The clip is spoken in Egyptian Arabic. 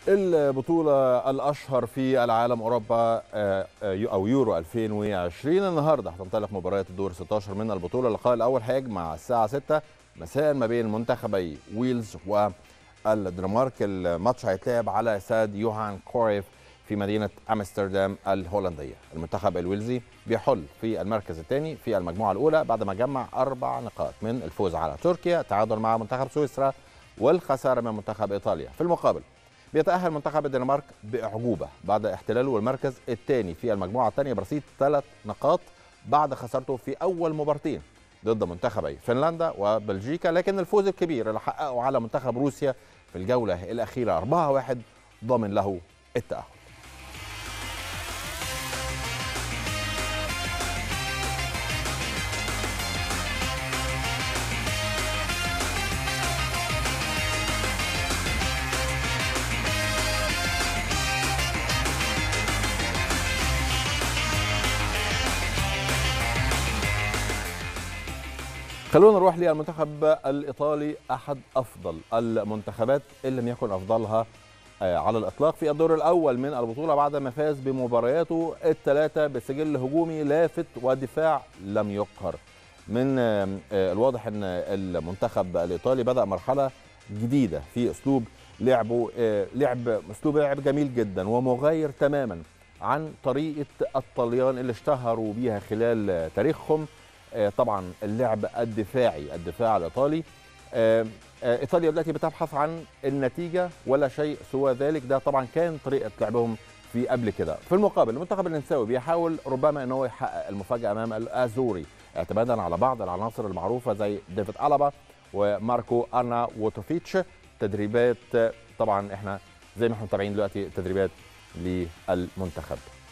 البطولة الأشهر في العالم أوروبا آه، آه، أو يورو 2020 النهاردة هتنطلق مباريات الدور 16 من البطولة اللقاء الأول هيجمع الساعة 6 مساء ما بين منتخبي ويلز والدنمارك الماتش هيتلعب على استاد يوهان كوريف في مدينة أمستردام الهولندية المنتخب الويلزي بيحل في المركز الثاني في المجموعة الأولى بعد ما جمع أربع نقاط من الفوز على تركيا تعادل مع منتخب سويسرا والخسارة من منتخب إيطاليا في المقابل بيتأهل منتخب الدنمارك بأعجوبة بعد احتلاله المركز الثاني في المجموعة الثانية برصيد ثلاث نقاط بعد خسارته في أول مبارتين ضد منتخبي فنلندا وبلجيكا لكن الفوز الكبير اللي حققه على منتخب روسيا في الجولة الأخيرة 4-1 ضمن له التأهل خلونا نروح للمنتخب الايطالي احد افضل المنتخبات ان لم يكن افضلها آه، على الاطلاق في الدور الاول من البطوله بعد ما فاز بمبارياته الثلاثه بسجل هجومي لافت ودفاع لم يقهر من آه، آه، الواضح ان المنتخب الايطالي بدا مرحله جديده في اسلوب لعبه لعب اسلوب لعب جميل جدا ومغاير تماما عن طريقه الطليان اللي اشتهروا بيها خلال تاريخهم آه، طبعا اللعب الدفاعي الدفاع الايطالي آه، آه، ايطاليا دلوقتي بتبحث عن النتيجه ولا شيء سوى ذلك ده طبعا كان طريقه لعبهم في قبل كده في المقابل المنتخب النمساوي بيحاول ربما ان هو يحقق المفاجاه امام الازوري اعتمادا على بعض العناصر المعروفه زي ديفيد الابا وماركو انا ووتوفيتش تدريبات طبعا احنا زي ما احنا متابعين دلوقتي تدريبات للمنتخب